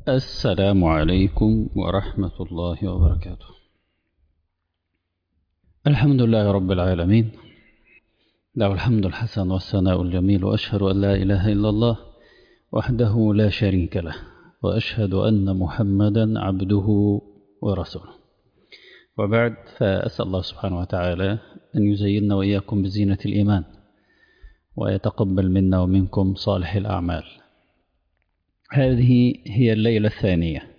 السلام عليكم ورحمة الله وبركاته الحمد لله رب العالمين له الحمد الحسن والثناء الجميل وأشهد أن لا إله إلا الله وحده لا شريك له وأشهد أن محمدا عبده ورسوله وبعد فأسأل الله سبحانه وتعالى أن يزيننا وإياكم بزينة الإيمان ويتقبل منا ومنكم صالح الأعمال هذه هي الليلة الثانية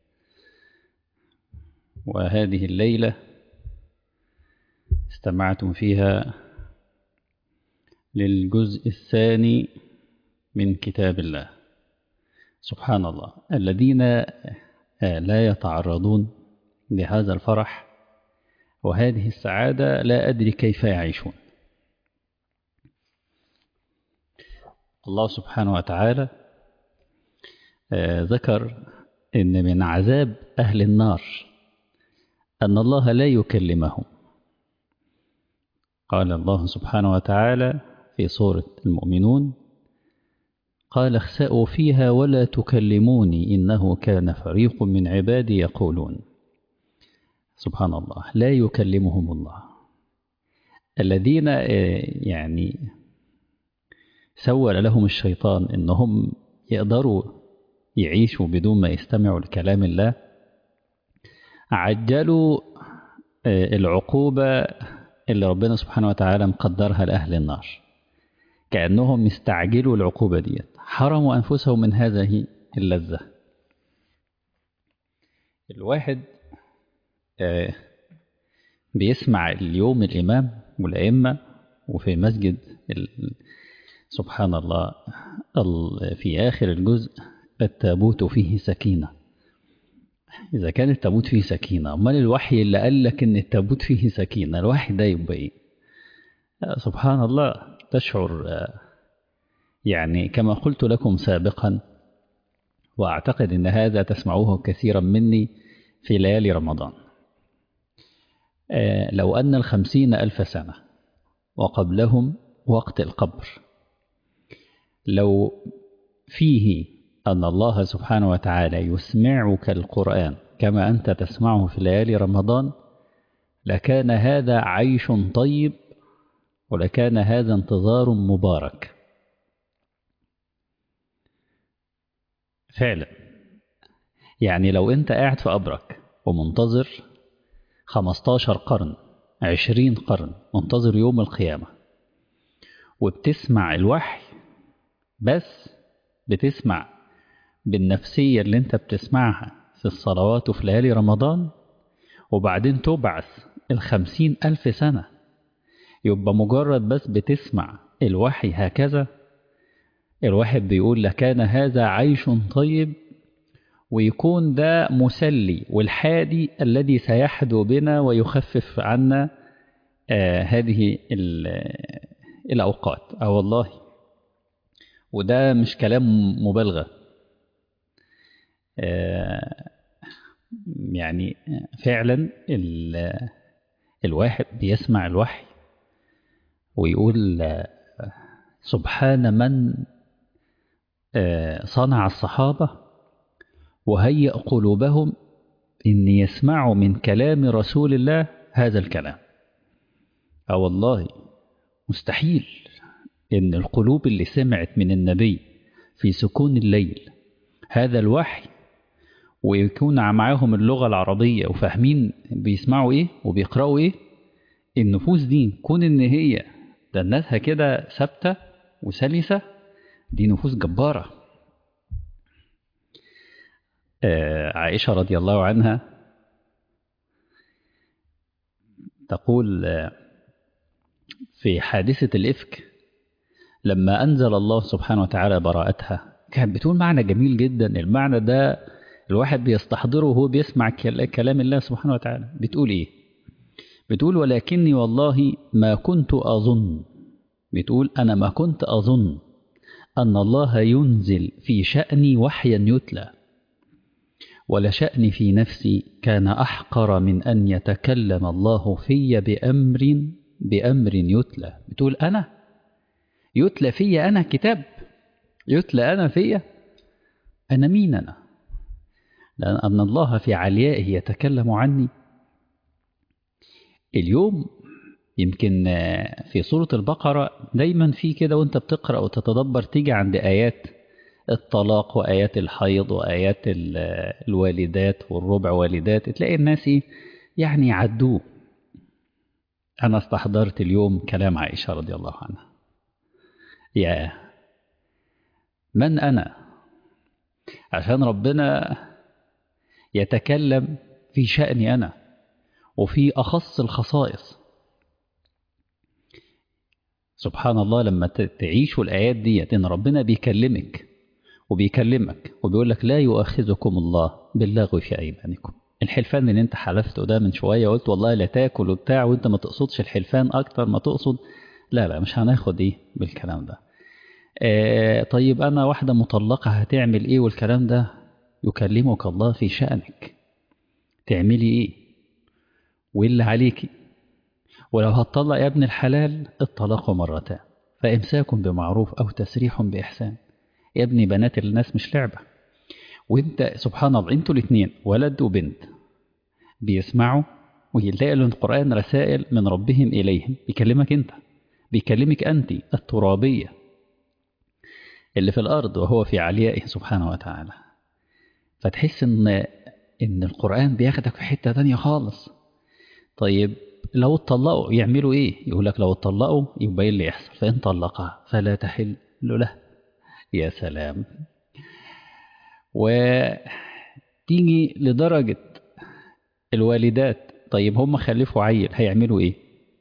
وهذه الليلة استمعتم فيها للجزء الثاني من كتاب الله سبحان الله الذين لا يتعرضون لهذا الفرح وهذه السعادة لا أدري كيف يعيشون الله سبحانه وتعالى ذكر إن من عذاب أهل النار أن الله لا يكلمهم قال الله سبحانه وتعالى في سورة المؤمنون قال اخسأوا فيها ولا تكلموني إنه كان فريق من عبادي يقولون سبحان الله لا يكلمهم الله الذين يعني سول لهم الشيطان إنهم يقدروا يعيشوا بدون ما يستمعوا لكلام الله عجلوا العقوبة اللي ربنا سبحانه وتعالى مقدرها لأهل النار كأنهم يستعجلوا العقوبة دي حرموا أنفسهم من هذه اللذة الواحد بيسمع اليوم الإمام والأئمة وفي مسجد سبحان الله في آخر الجزء التابوت فيه سكينة إذا كان التابوت فيه سكينة أمال الوحي اللي قال لك إن التابوت فيه سكينة الوحي ده يبقى إيه سبحان الله تشعر يعني كما قلت لكم سابقا وأعتقد أن هذا تسمعوه كثيرا مني في ليالي رمضان لو أن الخمسين ألف سنة وقبلهم وقت القبر لو فيه أن الله سبحانه وتعالى يسمعك القرآن كما أنت تسمعه في ليالي رمضان لكان هذا عيش طيب ولكان هذا انتظار مبارك فعلا يعني لو أنت قاعد في قبرك ومنتظر 15 قرن 20 قرن منتظر يوم القيامة وبتسمع الوحي بس بتسمع بالنفسية اللي انت بتسمعها في الصلوات وفي ليالي رمضان وبعدين تبعث الخمسين ألف سنة يبقى مجرد بس بتسمع الوحي هكذا الواحد بيقول لكان هذا عيش طيب ويكون ده مسلي والحادي الذي سيحدو بنا ويخفف عنا آه هذه الأوقات أو والله وده مش كلام مبالغة آه يعني فعلا الواحد بيسمع الوحي ويقول سبحان من صنع الصحابة وهيأ قلوبهم إن يسمعوا من كلام رسول الله هذا الكلام أو والله مستحيل إن القلوب اللي سمعت من النبي في سكون الليل هذا الوحي ويكون معاهم اللغة العربية وفاهمين بيسمعوا إيه وبيقرأوا إيه النفوس دي كون إن هي دنتها كده ثابتة وسلسة دي نفوس جبارة آه عائشة رضي الله عنها تقول آه في حادثة الإفك لما أنزل الله سبحانه وتعالى براءتها كانت بتقول معنى جميل جدا المعنى ده الواحد بيستحضره وهو بيسمع كلام الله سبحانه وتعالى بتقول إيه بتقول ولكني والله ما كنت أظن بتقول أنا ما كنت أظن أن الله ينزل في شأني وحيا يتلى ولشأني في نفسي كان أحقر من أن يتكلم الله في بأمر بأمر يتلى بتقول أنا يتلى في أنا كتاب يتلى أنا في أنا مين أنا لأن أن الله في عليائه يتكلم عني اليوم يمكن في سورة البقرة دايما في كده وانت بتقرأ وتتدبر تيجي عند آيات الطلاق وآيات الحيض وآيات الوالدات والربع والدات تلاقي الناس يعني يعدوه أنا استحضرت اليوم كلام عائشة رضي الله عنها يا من أنا عشان ربنا يتكلم في شأني أنا وفي أخص الخصائص سبحان الله لما تعيشوا الآيات دي إن ربنا بيكلمك وبيكلمك وبيقول لك لا يؤاخذكم الله باللغو في أيمانكم الحلفان اللي انت حلفته ده من شوية قلت والله لا تاكل وبتاع وانت ما تقصدش الحلفان أكتر ما تقصد لا لا مش هناخد ايه بالكلام ده آه طيب أنا واحدة مطلقة هتعمل ايه والكلام ده يكلمك الله في شأنك تعملي ايه واللي عليكي ولو هتطلق يا ابن الحلال الطلاق مرتان فإمساك بمعروف أو تسريح بإحسان يا ابني بنات الناس مش لعبة وانت سبحان الله انتوا الاثنين ولد وبنت بيسمعوا ويلاقوا القرآن رسائل من ربهم إليهم بيكلمك انت بيكلمك أنت الترابية اللي في الأرض وهو في عليائه سبحانه وتعالى فتحس ان ان القرآن بياخدك في حتة تانية خالص طيب لو اتطلقوا يعملوا ايه يقول لك لو اتطلقوا يبقى ايه اللي يحصل فان طلقها فلا تحل له يا سلام وتيجي لدرجة الوالدات طيب هم خلفوا عيل هيعملوا ايه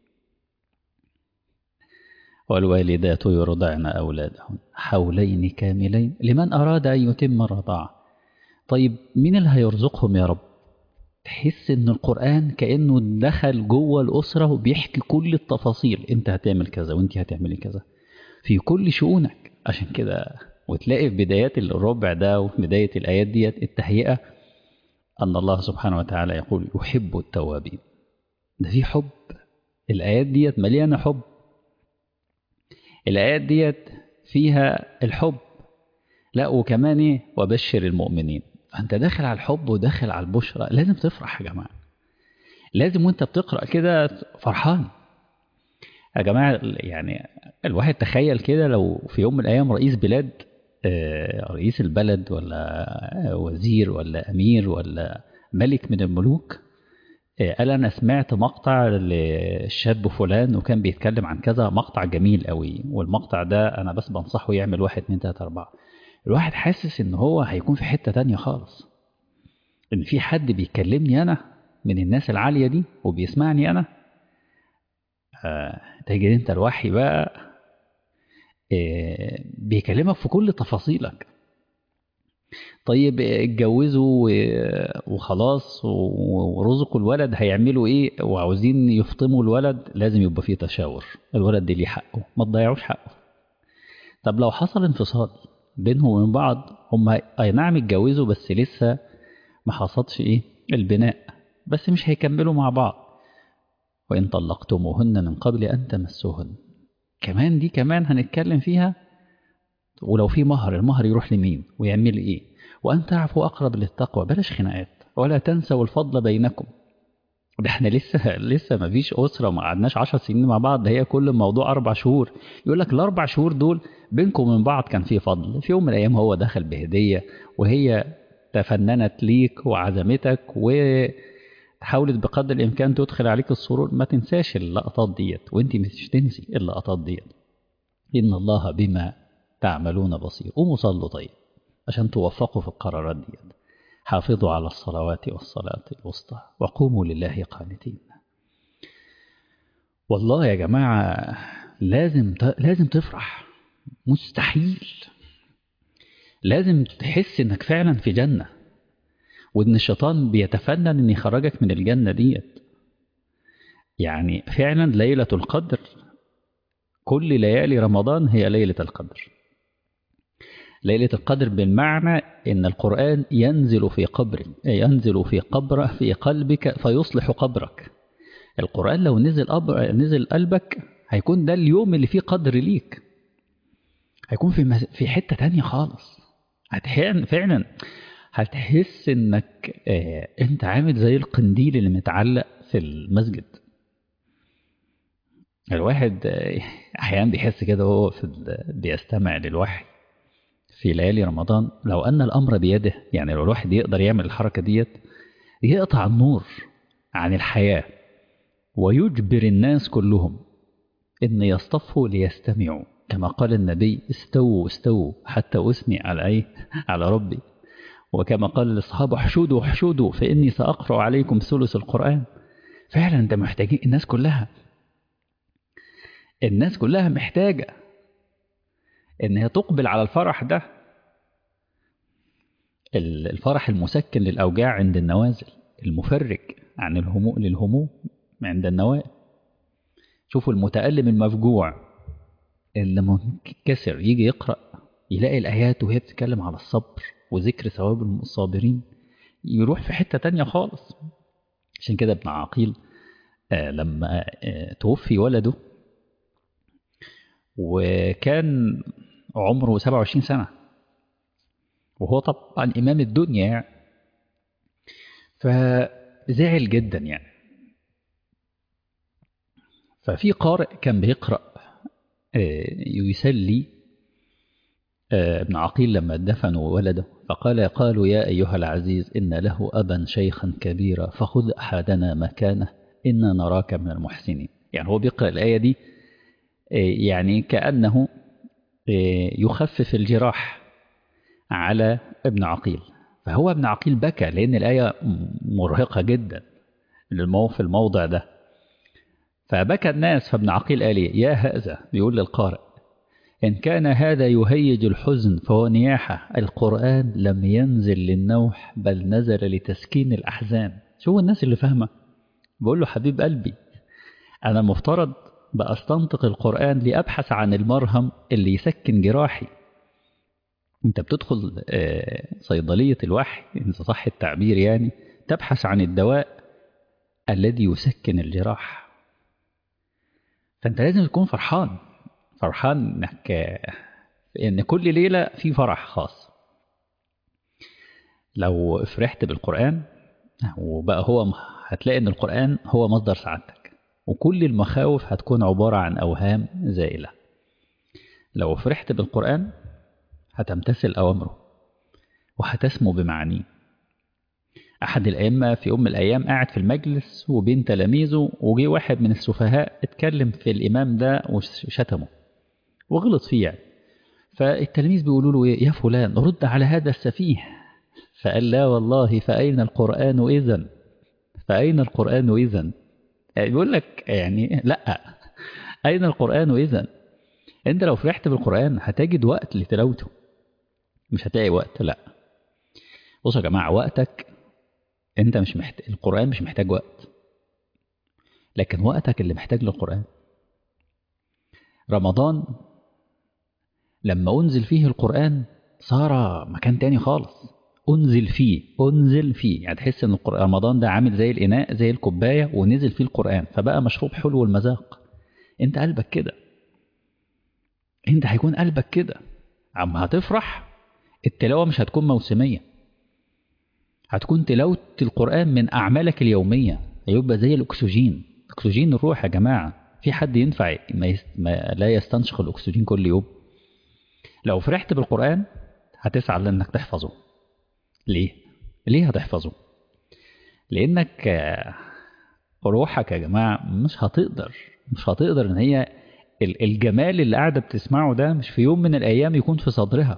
والوالدات يرضعن أولادهن حولين كاملين لمن أراد أن يتم الرضاعة طيب مين اللي هيرزقهم يا رب تحس ان القرآن كأنه دخل جوه الأسرة وبيحكي كل التفاصيل انت هتعمل كذا وانت هتعملي كذا في كل شؤونك عشان كده وتلاقي في بدايات الربع ده وفي بداية الآيات ديت التهيئة أن الله سبحانه وتعالى يقول يحب التوابين ده في حب الآيات ديت مليانة حب الآيات ديت فيها الحب لا وكمان ايه وبشر المؤمنين فانت داخل على الحب وداخل على البشرى لازم تفرح يا جماعه لازم وانت بتقرا كده فرحان يا جماعه يعني الواحد تخيل كده لو في يوم من الايام رئيس بلاد رئيس البلد ولا وزير ولا امير ولا ملك من الملوك قال انا سمعت مقطع للشاب فلان وكان بيتكلم عن كذا مقطع جميل قوي والمقطع ده انا بس بنصحه يعمل واحد اتنين تلاته اربعه الواحد حاسس ان هو هيكون في حتة تانية خالص ان في حد بيكلمني انا من الناس العالية دي وبيسمعني انا آه تجد انت الوحي بقى آه بيكلمك في كل تفاصيلك طيب اتجوزوا وخلاص ورزقوا الولد هيعملوا ايه وعاوزين يفطموا الولد لازم يبقى فيه تشاور الولد ده ليه حقه ما تضيعوش حقه طب لو حصل انفصال بينهم وبين بعض هم اي نعم اتجوزوا بس لسه ما حصلش ايه البناء بس مش هيكملوا مع بعض وان طلقتموهن من قبل ان تمسوهن كمان دي كمان هنتكلم فيها ولو في مهر المهر يروح لمين ويعمل ايه وان تعفوا اقرب للتقوى بلاش خناقات ولا تنسوا الفضل بينكم ده احنا لسه لسه ما فيش اسره ما قعدناش 10 سنين مع بعض ده هي كل الموضوع اربع شهور يقول لك الاربع شهور دول بينكم وبين بعض كان في فضل في يوم من الايام هو دخل بهديه وهي تفننت ليك وعزمتك وحاولت بقدر الامكان تدخل عليك السرور ما تنساش اللقطات ديت وانت مش تنسي اللقطات ديت ان الله بما تعملون بصير قوموا صلوا طيب عشان توفقوا في القرارات ديت حافظوا على الصلوات والصلاة الوسطى وقوموا لله قانتين والله يا جماعة لازم لازم تفرح مستحيل لازم تحس انك فعلا في جنة وان الشيطان بيتفنن ان يخرجك من الجنة ديت يعني فعلا ليلة القدر كل ليالي رمضان هي ليلة القدر ليلة القدر بالمعنى إن القرآن ينزل في قبرك ينزل في قبر في قلبك فيصلح قبرك القرآن لو نزل أبر نزل قلبك هيكون ده اليوم اللي فيه قدر ليك هيكون في في حتة تانية خالص هتحين فعلا هتحس انك آه انت عامل زي القنديل اللي متعلق في المسجد الواحد آه احيانا بيحس كده وهو في بيستمع للوحي في ليالي رمضان لو ان الامر بيده يعني لو الواحد يقدر يعمل الحركه ديت يقطع النور عن الحياه ويجبر الناس كلهم ان يصطفوا ليستمعوا كما قال النبي استووا استووا حتى اثني على ايه على ربي وكما قال للصحابة احشدوا احشدوا فإني سأقرأ عليكم ثلث القرآن فعلا انت محتاجين الناس كلها الناس كلها محتاجة ان هي تقبل على الفرح ده الفرح المسكن للأوجاع عند النوازل المفرج عن الهموم للهموم عند النوائب شوفوا المتألم المفجوع اللي منكسر يجي يقرأ يلاقي الآيات وهي بتتكلم على الصبر وذكر ثواب الصابرين يروح في حتة تانية خالص عشان كده ابن عقيل آه لما آه توفي ولده وكان عمره 27 سنة وهو طبعا إمام الدنيا يعني فزعل جدا يعني ففي قارئ كان بيقرأ آه يسلي ابن عقيل لما دفنوا ولده فقال قالوا يا أيها العزيز إن له أبا شيخا كبيرا فخذ أحدنا مكانه إنا نراك من المحسنين يعني هو بيقرأ الآية دي يعني كأنه يخفف الجراح على ابن عقيل فهو ابن عقيل بكى لأن الآية مرهقة جدا في الموضع ده فبكى الناس فابن عقيل قال يا هذا بيقول للقارئ إن كان هذا يهيج الحزن فهو نياحة القرآن لم ينزل للنوح بل نزل لتسكين الأحزان شو الناس اللي فاهمة بقول له حبيب قلبي أنا مفترض بأستنطق القرآن لأبحث عن المرهم اللي يسكن جراحي أنت بتدخل صيدلية الوحي إن صح التعبير يعني تبحث عن الدواء الذي يسكن الجراح فأنت لازم تكون فرحان فرحان انك ان كل ليله في فرح خاص لو فرحت بالقران وبقى هو هتلاقي ان القران هو مصدر سعادتك وكل المخاوف هتكون عباره عن اوهام زائله لو فرحت بالقران هتمتثل اوامره وهتسمو بمعانيه احد الائمه في يوم من الايام قاعد في المجلس وبين تلاميذه وجي واحد من السفهاء اتكلم في الامام ده وشتمه وغلط فيه يعني فالتلاميذ بيقولوا له إيه يا فلان رد على هذا السفيه فقال لا والله فأين القرآن إذا فأين القرآن إذا يعني بيقول لك يعني لا أين القرآن إذا أنت لو فرحت بالقرآن هتجد وقت لتلاوته مش هتلاقي وقت لا بصوا يا جماعة وقتك أنت مش محتاج القرآن مش محتاج وقت لكن وقتك اللي محتاج للقرآن رمضان لما أنزل فيه القرآن صار مكان تاني خالص أنزل فيه أنزل فيه يعني تحس إن رمضان ده عامل زي الإناء زي الكوباية ونزل فيه القرآن فبقى مشروب حلو المذاق أنت قلبك كده أنت هيكون قلبك كده عم هتفرح التلاوة مش هتكون موسمية هتكون تلاوة القرآن من أعمالك اليومية هيبقى زي الأكسجين أكسجين الروح يا جماعة في حد ينفع ما, يست... ما لا يستنشق الأكسجين كل يوم لو فرحت بالقرآن هتسعى لأنك تحفظه ليه؟ ليه هتحفظه؟ لأنك روحك يا جماعة مش هتقدر مش هتقدر إن هي الجمال اللي قاعدة بتسمعه ده مش في يوم من الأيام يكون في صدرها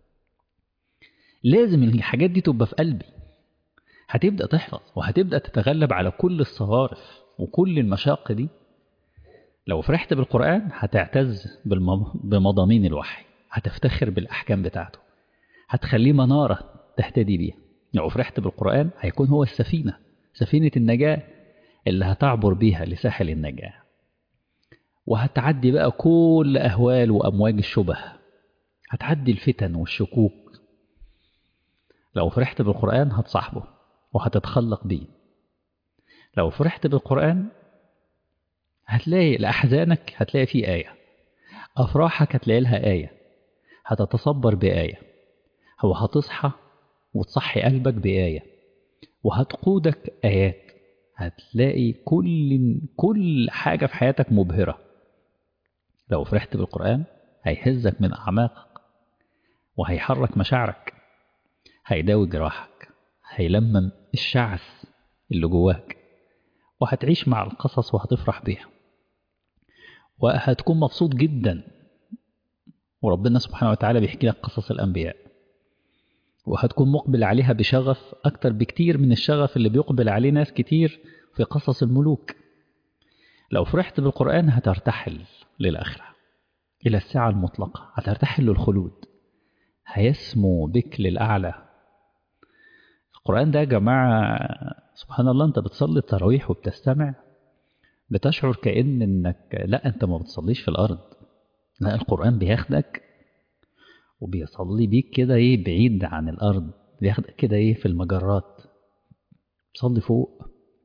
لازم الحاجات دي تبقى في قلبي هتبدأ تحفظ وهتبدأ تتغلب على كل الصوارف وكل المشاق دي لو فرحت بالقرآن هتعتز بمضامين الوحي هتفتخر بالأحكام بتاعته هتخليه منارة تهتدي بيها لو فرحت بالقرآن هيكون هو السفينة سفينة النجاة اللي هتعبر بيها لساحل النجاة وهتعدي بقى كل أهوال وأمواج الشبه هتعدي الفتن والشكوك لو فرحت بالقرآن هتصاحبه وهتتخلق بيه لو فرحت بالقرآن هتلاقي لأحزانك هتلاقي فيه آية أفراحك هتلاقي لها آية هتتصبر بآية هو هتصحى وتصحي قلبك بآية وهتقودك آيات هتلاقي كل كل حاجة في حياتك مبهرة لو فرحت بالقرآن هيهزك من أعماقك وهيحرك مشاعرك هيداوي جراحك هيلمم الشعث اللي جواك وهتعيش مع القصص وهتفرح بيها وهتكون مبسوط جدا وربنا سبحانه وتعالى بيحكي لك قصص الأنبياء وهتكون مقبل عليها بشغف أكتر بكتير من الشغف اللي بيقبل عليه ناس كتير في قصص الملوك لو فرحت بالقرآن هترتحل للآخرة إلى الساعة المطلقة هترتحل للخلود هيسمو بك للأعلى القرآن ده يا جماعة سبحان الله أنت بتصلي التراويح وبتستمع بتشعر كأن إنك لا أنت ما بتصليش في الأرض لا القرآن بياخدك وبيصلي بيك كده إيه بعيد عن الأرض بياخدك كده إيه في المجرات تصلي فوق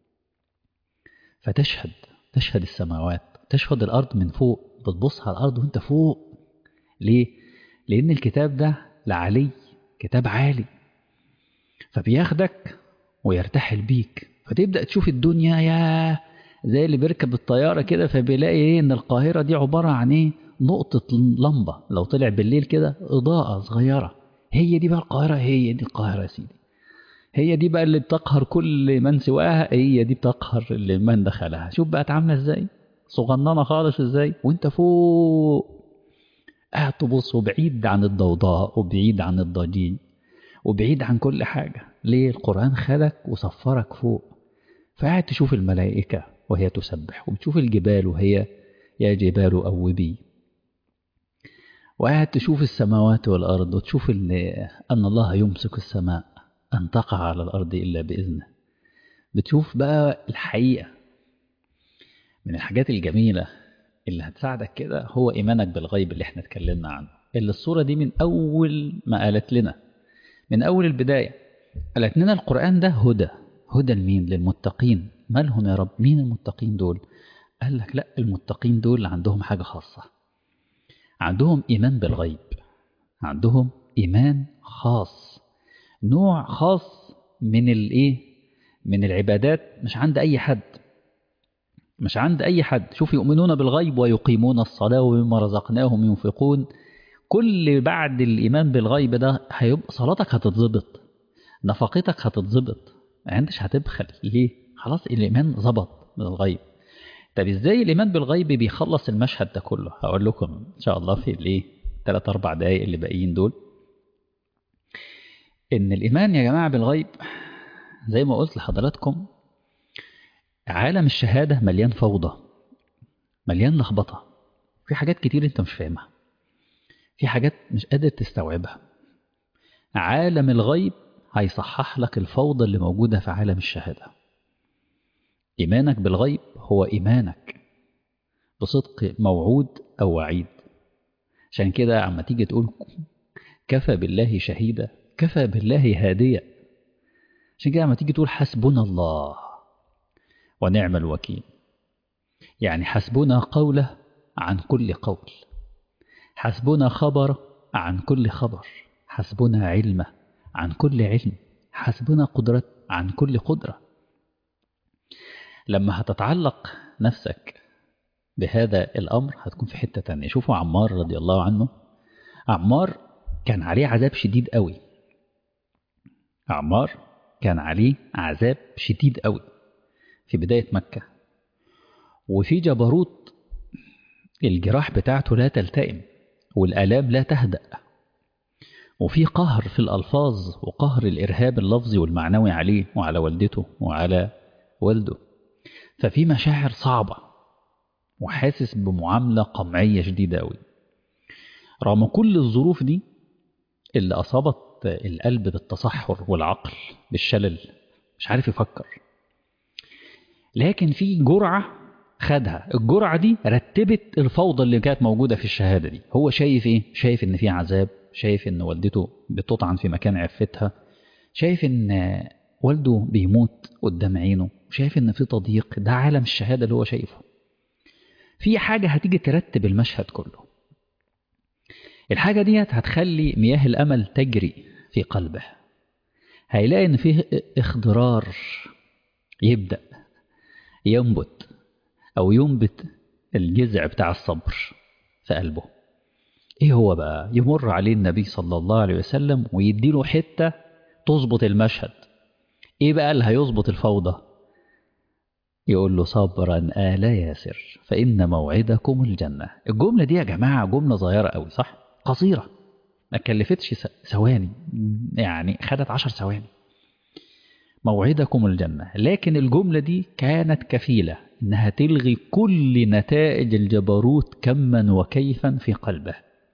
فتشهد تشهد السماوات تشهد الأرض من فوق بتبص على الأرض وأنت فوق ليه؟ لأن الكتاب ده لعلي كتاب عالي فبياخدك ويرتحل بيك فتبدأ تشوف الدنيا يا زي اللي بيركب الطيارة كده فبيلاقي ايه ان القاهرة دي عبارة عن ايه نقطة لمبة لو طلع بالليل كده إضاءة صغيرة هي دي بقى القاهرة هي دي القاهرة يا سيدي هي دي بقى اللي بتقهر كل من سواها هي دي بتقهر اللي من دخلها شوف بقت عاملة ازاي صغننة خالص ازاي وانت فوق قاعد تبص وبعيد عن الضوضاء وبعيد عن الضجيج وبعيد عن كل حاجة ليه القرآن خلك وصفرك فوق فقاعد تشوف الملائكة وهي تسبح وبتشوف الجبال وهي يا جبال أوبي وقاعد تشوف السماوات والأرض وتشوف إن أن الله يمسك السماء أن تقع على الأرض إلا بإذنه بتشوف بقى الحقيقة من الحاجات الجميلة اللي هتساعدك كده هو إيمانك بالغيب اللي احنا اتكلمنا عنه اللي الصورة دي من أول ما قالت لنا من أول البداية قالت لنا القرآن ده هدى هدى لمين للمتقين مالهم يا رب مين المتقين دول قال لك لا المتقين دول عندهم حاجة خاصة عندهم إيمان بالغيب عندهم إيمان خاص نوع خاص من الإيه من العبادات مش عند أي حد مش عند أي حد شوف يؤمنون بالغيب ويقيمون الصلاة ومما رزقناهم ينفقون كل بعد الإيمان بالغيب ده هيبقى صلاتك هتتظبط نفقتك هتتظبط ما انتش هتبخل ليه خلاص الإيمان ظبط من الغيب طب ازاي الإيمان بالغيب بيخلص المشهد ده كله هقول لكم إن شاء الله في الايه ثلاث أربع دقايق اللي باقيين دول إن الإيمان يا جماعة بالغيب زي ما قلت لحضراتكم عالم الشهادة مليان فوضى مليان لخبطة في حاجات كتير انت مش فاهمها في حاجات مش قادر تستوعبها عالم الغيب هيصحح لك الفوضى اللي موجودة في عالم الشهادة إيمانك بالغيب هو إيمانك بصدق موعود أو وعيد عشان كده عما تيجي تقول كفى بالله شهيدا كفى بالله هاديا عشان كده عما تيجي تقول حسبنا الله ونعم الوكيل يعني حسبنا قوله عن كل قول حسبنا خبر عن كل خبر حسبنا علمه عن كل علم حسبنا قدرة عن كل قدرة لما هتتعلق نفسك بهذا الأمر هتكون في حتة تانية شوفوا عمار رضي الله عنه عمار كان عليه عذاب شديد قوي عمار كان عليه عذاب شديد قوي في بداية مكة وفي جبروت الجراح بتاعته لا تلتئم والآلام لا تهدأ وفي قهر في الألفاظ وقهر الإرهاب اللفظي والمعنوي عليه وعلى والدته وعلى والده ففي مشاعر صعبة وحاسس بمعاملة قمعية شديدة أوي رغم كل الظروف دي اللي أصابت القلب بالتصحر والعقل بالشلل مش عارف يفكر لكن في جرعة خدها الجرعة دي رتبت الفوضى اللي كانت موجودة في الشهادة دي هو شايف ايه شايف ان في عذاب شايف ان والدته بتطعن في مكان عفتها شايف ان والده بيموت قدام عينه شايف ان في تضييق ده عالم الشهادة اللي هو شايفه في حاجة هتيجي ترتب المشهد كله الحاجة ديت هتخلي مياه الأمل تجري في قلبه هيلاقي ان فيه اخضرار يبدأ ينبت او ينبت الجذع بتاع الصبر في قلبه ايه هو بقى يمر عليه النبي صلى الله عليه وسلم ويديله حتة تظبط المشهد ايه بقى اللي هيظبط الفوضى يقول له صبرا آل ياسر فإن موعدكم الجنة الجملة دي يا جماعة جملة صغيرة قوي صح قصيرة ما كلفتش ثواني يعني خدت عشر ثواني موعدكم الجنة لكن الجملة دي كانت كفيلة إنها تلغي كل نتائج الجبروت كما وكيفا في قلبه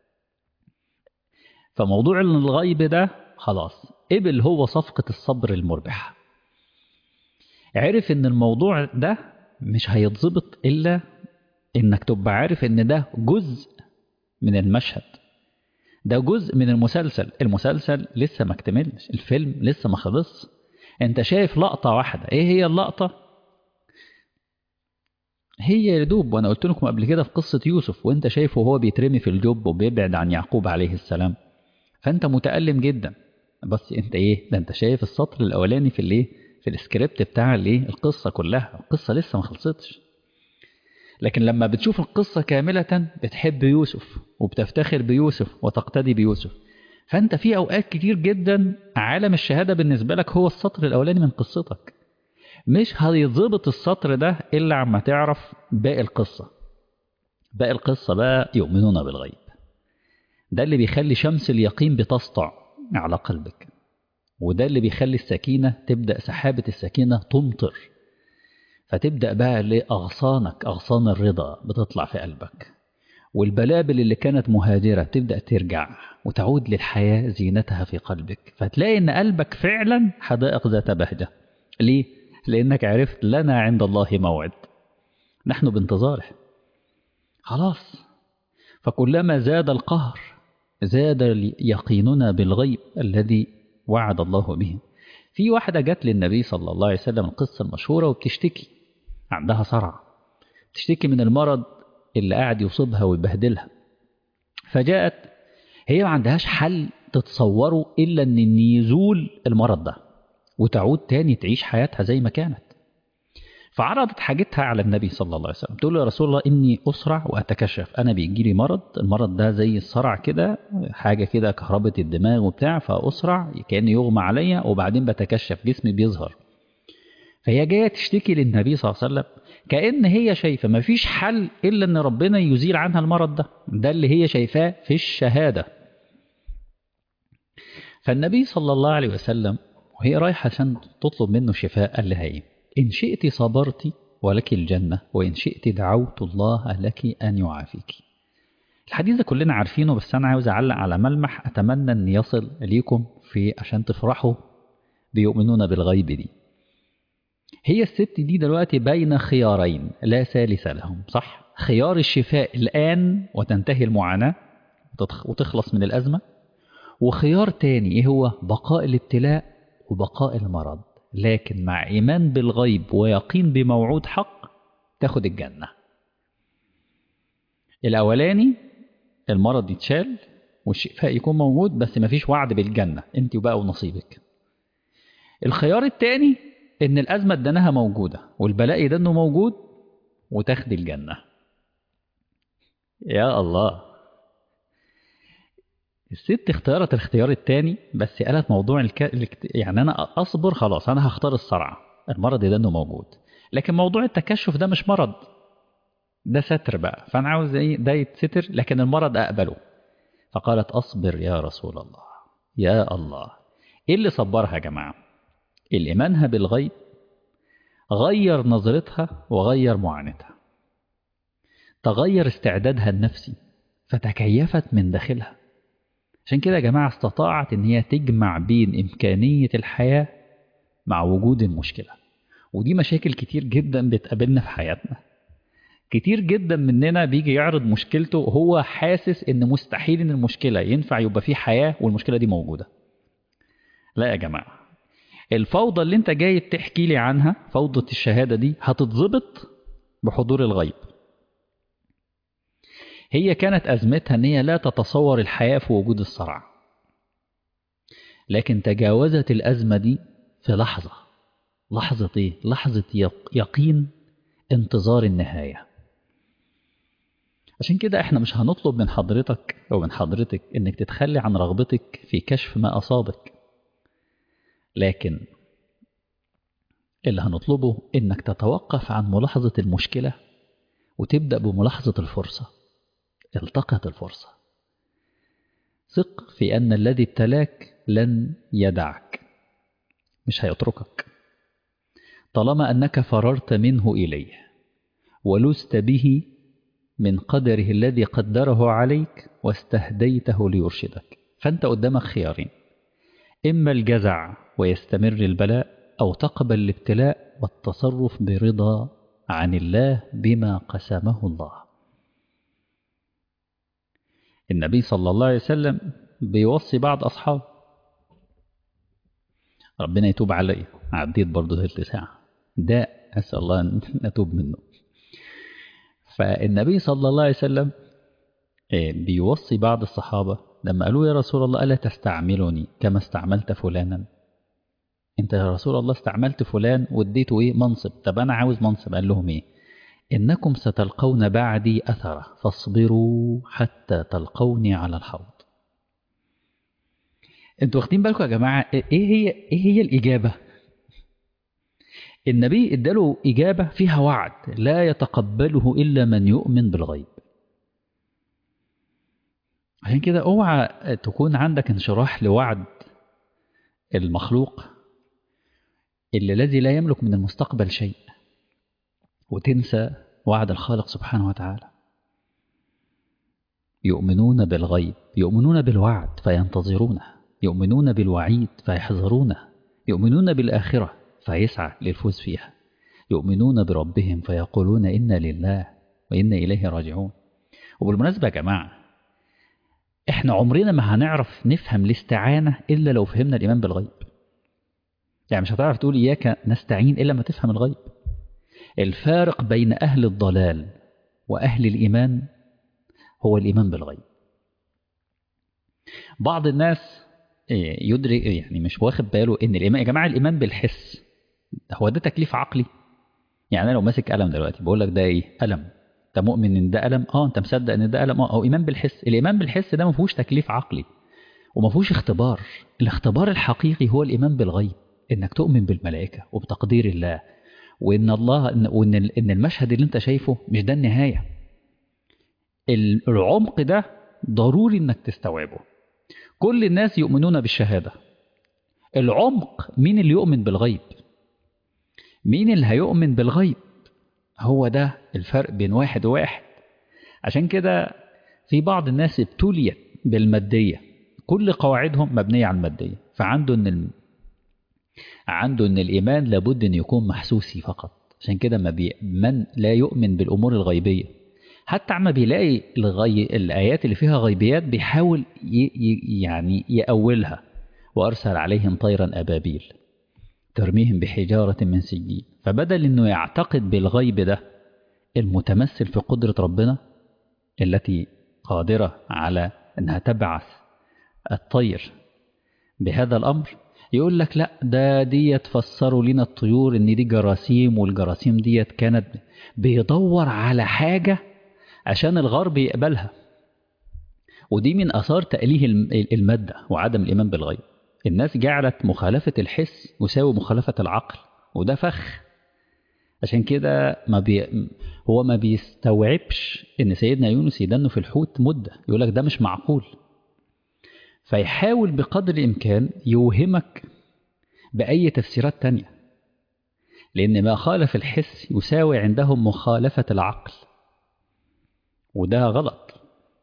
فموضوع الغيب ده خلاص قبل هو صفقة الصبر المربحة عرف ان الموضوع ده مش هيتظبط الا انك تبقى عارف ان ده جزء من المشهد ده جزء من المسلسل المسلسل لسه ما اكتملش الفيلم لسه ما خلص انت شايف لقطة واحدة ايه هي اللقطة هي يا دوب وانا قلت لكم قبل كده في قصة يوسف وانت شايفه وهو بيترمي في الجب وبيبعد عن يعقوب عليه السلام فانت متألم جدا بس انت ايه ده انت شايف السطر الاولاني في الايه في السكريبت بتاع الايه القصة كلها القصة لسه ما خلصتش لكن لما بتشوف القصة كاملة بتحب يوسف وبتفتخر بيوسف وتقتدي بيوسف فانت في اوقات كتير جدا عالم الشهادة بالنسبة لك هو السطر الاولاني من قصتك مش هيظبط السطر ده الا عما تعرف باقي القصة باقي القصة بقى يؤمنون بالغيب ده اللي بيخلي شمس اليقين بتسطع على قلبك وده اللي بيخلي السكينة تبدأ سحابة السكينة تمطر فتبدأ بقى لأغصانك أغصان الرضا بتطلع في قلبك والبلابل اللي كانت مهاجرة تبدأ ترجع وتعود للحياة زينتها في قلبك فتلاقي إن قلبك فعلا حدائق ذات بهجة ليه؟ لأنك عرفت لنا عند الله موعد نحن بانتظاره خلاص فكلما زاد القهر زاد يقيننا بالغيب الذي وعد الله به في واحدة جت للنبي صلى الله عليه وسلم القصة المشهورة وبتشتكي عندها صرع تشتكي من المرض اللي قاعد يصيبها ويبهدلها فجاءت هي ما عندهاش حل تتصوره إلا أن يزول المرض ده وتعود تاني تعيش حياتها زي ما كانت فعرضت حاجتها على النبي صلى الله عليه وسلم تقول له يا رسول الله إني أسرع وأتكشف أنا بيجي لي مرض المرض ده زي الصرع كده حاجة كده كهربة الدماغ وبتاع فأسرع كأن يغمى عليا وبعدين بتكشف جسمي بيظهر فهي جاية تشتكي للنبي صلى الله عليه وسلم كأن هي شايفة مفيش حل إلا أن ربنا يزيل عنها المرض ده ده اللي هي شايفاه في الشهادة فالنبي صلى الله عليه وسلم وهي رايحة عشان تطلب منه شفاء قال لها إيه إن شئت صبرت ولك الجنة وإن شئت دعوت الله لك أن يعافيك الحديث ده كلنا عارفينه بس أنا عاوز أعلق على ملمح أتمنى أن يصل ليكم في عشان تفرحوا بيؤمنون بالغيب دي هي الست دي دلوقتي بين خيارين لا ثالث لهم صح خيار الشفاء الآن وتنتهي المعاناة وتخلص من الأزمة وخيار تاني إيه هو بقاء الابتلاء وبقاء المرض لكن مع إيمان بالغيب ويقين بموعود حق تاخد الجنة الأولاني المرض يتشال والشفاء يكون موجود بس مفيش وعد بالجنة انت وبقى ونصيبك الخيار التاني ان الأزمة ادانها موجودة والبلاء ده انه موجود وتاخد الجنة يا الله الست اختارت الاختيار التاني بس قالت موضوع الك... يعني انا اصبر خلاص انا هختار الصرع المرض ده انه موجود لكن موضوع التكشف ده مش مرض ده ستر بقى فانا عاوز ايه ده يتستر لكن المرض اقبله فقالت اصبر يا رسول الله يا الله ايه اللي صبرها يا جماعه الايمانها بالغيب غير نظرتها وغير معاناتها تغير استعدادها النفسي فتكيفت من داخلها عشان كده يا جماعة استطاعت ان هي تجمع بين امكانية الحياة مع وجود المشكلة ودي مشاكل كتير جدا بتقابلنا في حياتنا كتير جدا مننا بيجي يعرض مشكلته وهو حاسس ان مستحيل ان المشكلة ينفع يبقى فيه حياة والمشكلة دي موجودة لا يا جماعة الفوضى اللي انت جاي تحكي لي عنها فوضى الشهادة دي هتتظبط بحضور الغيب هي كانت أزمتها أن هي لا تتصور الحياة في وجود الصرع لكن تجاوزت الأزمة دي في لحظة لحظة إيه؟ لحظة يقين انتظار النهاية عشان كده احنا مش هنطلب من حضرتك أو من حضرتك إنك تتخلي عن رغبتك في كشف ما أصابك لكن اللي هنطلبه إنك تتوقف عن ملاحظة المشكلة وتبدأ بملاحظة الفرصة التقط الفرصة ثق في أن الذي ابتلاك لن يدعك مش هيتركك طالما أنك فررت منه إليه ولست به من قدره الذي قدره عليك واستهديته ليرشدك فأنت قدامك خيارين إما الجزع ويستمر البلاء أو تقبل الابتلاء والتصرف برضا عن الله بما قسمه الله النبي صلى الله عليه وسلم بيوصي بعض أصحابه ربنا يتوب علي عديت برضه ثلث ساعة ده أسأل الله أن أتوب منه فالنبي صلى الله عليه وسلم بيوصي بعض الصحابة لما قالوا يا رسول الله ألا تستعملني كما استعملت فلانا انت يا رسول الله استعملت فلان واديته ايه منصب طب انا عاوز منصب قال لهم ايه انكم ستلقون بعدي اثره فاصبروا حتى تلقوني على الحوض انتوا واخدين بالكم يا جماعه ايه هي ايه هي الاجابه النبي اداله اجابه فيها وعد لا يتقبله الا من يؤمن بالغيب عشان كده اوعى تكون عندك انشراح لوعد المخلوق اللي الذي لا يملك من المستقبل شيء وتنسى وعد الخالق سبحانه وتعالى يؤمنون بالغيب يؤمنون بالوعد فينتظرونه يؤمنون بالوعيد فيحذرونه يؤمنون بالآخرة فيسعى للفوز فيها يؤمنون بربهم فيقولون إنا لله وإنا إليه راجعون وبالمناسبة يا جماعة احنا عمرنا ما هنعرف نفهم الاستعانة إلا لو فهمنا الإيمان بالغيب يعني مش هتعرف تقول إياك نستعين إلا ما تفهم الغيب الفارق بين أهل الضلال وأهل الإيمان هو الإيمان بالغيب بعض الناس يدرك يعني مش واخد باله ان الايمان يا جماعه الايمان بالحس هو ده تكليف عقلي يعني انا لو ماسك قلم دلوقتي بقول لك ده ايه قلم انت مؤمن ان ده قلم اه انت مصدق ان ده قلم اه او ايمان بالحس الايمان بالحس ده ما فيهوش تكليف عقلي وما فيهوش اختبار الاختبار الحقيقي هو الايمان بالغيب انك تؤمن بالملائكه وبتقدير الله وان الله وان ان المشهد اللي انت شايفه مش ده النهايه العمق ده ضروري انك تستوعبه كل الناس يؤمنون بالشهاده العمق مين اللي يؤمن بالغيب مين اللي هيؤمن بالغيب هو ده الفرق بين واحد وواحد عشان كده في بعض الناس ابتليت بالماديه كل قواعدهم مبنيه على الماديه فعنده ان ال... عنده ان الايمان لابد ان يكون محسوسي فقط عشان كده ما بي... من لا يؤمن بالامور الغيبيه حتى عما بيلاقي الغي... الايات اللي فيها غيبيات بيحاول ي... ي... يعني يأولها وارسل عليهم طيرا ابابيل ترميهم بحجاره من سجيل فبدل انه يعتقد بالغيب ده المتمثل في قدره ربنا التي قادره على انها تبعث الطير بهذا الامر يقول لك لا ده ديت فسروا لنا الطيور ان دي جراثيم والجراثيم ديت كانت بيدور على حاجه عشان الغرب يقبلها ودي من اثار تأليه الماده وعدم الايمان بالغيب الناس جعلت مخالفه الحس يساوي مخالفه العقل وده فخ عشان كده ما بي هو ما بيستوعبش ان سيدنا يونس يدنه في الحوت مده يقول لك ده مش معقول فيحاول بقدر الإمكان يوهمك بأي تفسيرات تانية لأن ما خالف الحس يساوي عندهم مخالفة العقل وده غلط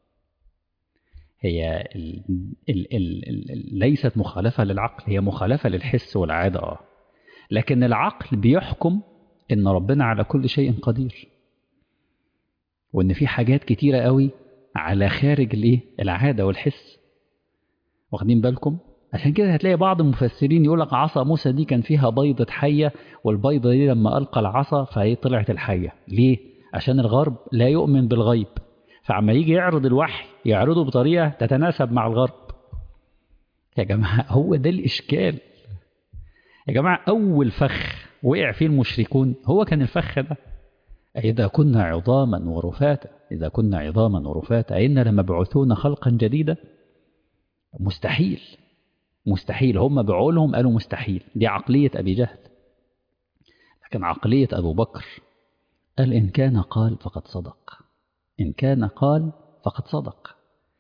هي ال ال ال ال ليست مخالفة للعقل هي مخالفة للحس والعادة آه لكن العقل بيحكم إن ربنا على كل شيء قدير وإن في حاجات كتيرة قوي على خارج الإيه العادة والحس واخدين بالكم عشان كده هتلاقي بعض المفسرين يقول لك عصا موسى دي كان فيها بيضة حية والبيضة دي لما ألقى العصا فهي طلعت الحية ليه؟ عشان الغرب لا يؤمن بالغيب فعما يجي يعرض الوحي يعرضه بطريقة تتناسب مع الغرب يا جماعة هو ده الإشكال يا جماعة أول فخ وقع فيه المشركون هو كان الفخ ده إذا كنا عظاما ورفاتا إذا كنا عظاما ورفاتا أئنا لمبعوثون خلقا جديدا مستحيل مستحيل هم بعولهم قالوا مستحيل دي عقلية أبي جهل لكن عقلية أبو بكر قال إن كان قال فقد صدق إن كان قال فقد صدق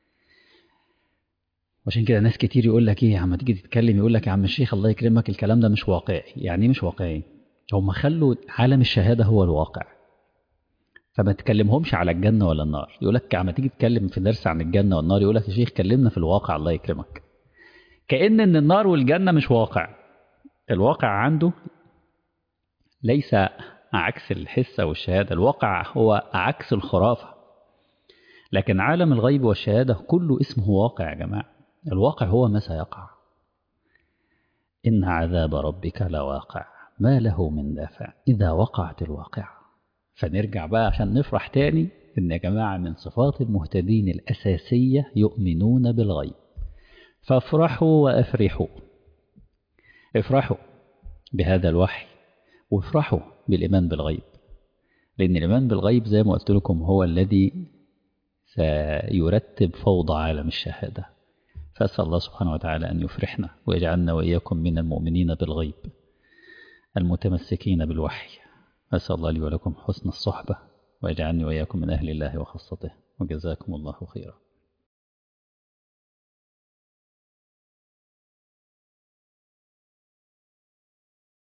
وعشان كده ناس كتير يقول لك ايه عم تيجي تتكلم يقول لك يا عم الشيخ الله يكرمك الكلام ده مش واقعي يعني مش واقعي هم خلوا عالم الشهاده هو الواقع فما تكلمهمش على الجنه ولا النار يقول لك عم تيجي تتكلم في درس عن الجنه والنار يقول لك يا شيخ كلمنا في الواقع الله يكرمك كأن ان النار والجنه مش واقع الواقع عنده ليس عكس الحس والشهاده الواقع هو عكس الخرافه لكن عالم الغيب والشهاده كله اسمه واقع يا جماعه الواقع هو ما سيقع إن عذاب ربك لواقع ما له من دافع إذا وقعت الواقعة فنرجع بقى عشان نفرح تاني إن يا جماعة من صفات المهتدين الأساسية يؤمنون بالغيب فافرحوا وأفرحوا افرحوا بهذا الوحي وافرحوا بالإيمان بالغيب لأن الإيمان بالغيب زي ما قلت لكم هو الذي سيرتب فوضى عالم الشهاده فأسأل الله سبحانه وتعالى أن يفرحنا ويجعلنا وإياكم من المؤمنين بالغيب المتمسكين بالوحي أسأل الله لي ولكم حسن الصحبة ويجعلني وإياكم من أهل الله وخاصته وجزاكم الله خيرا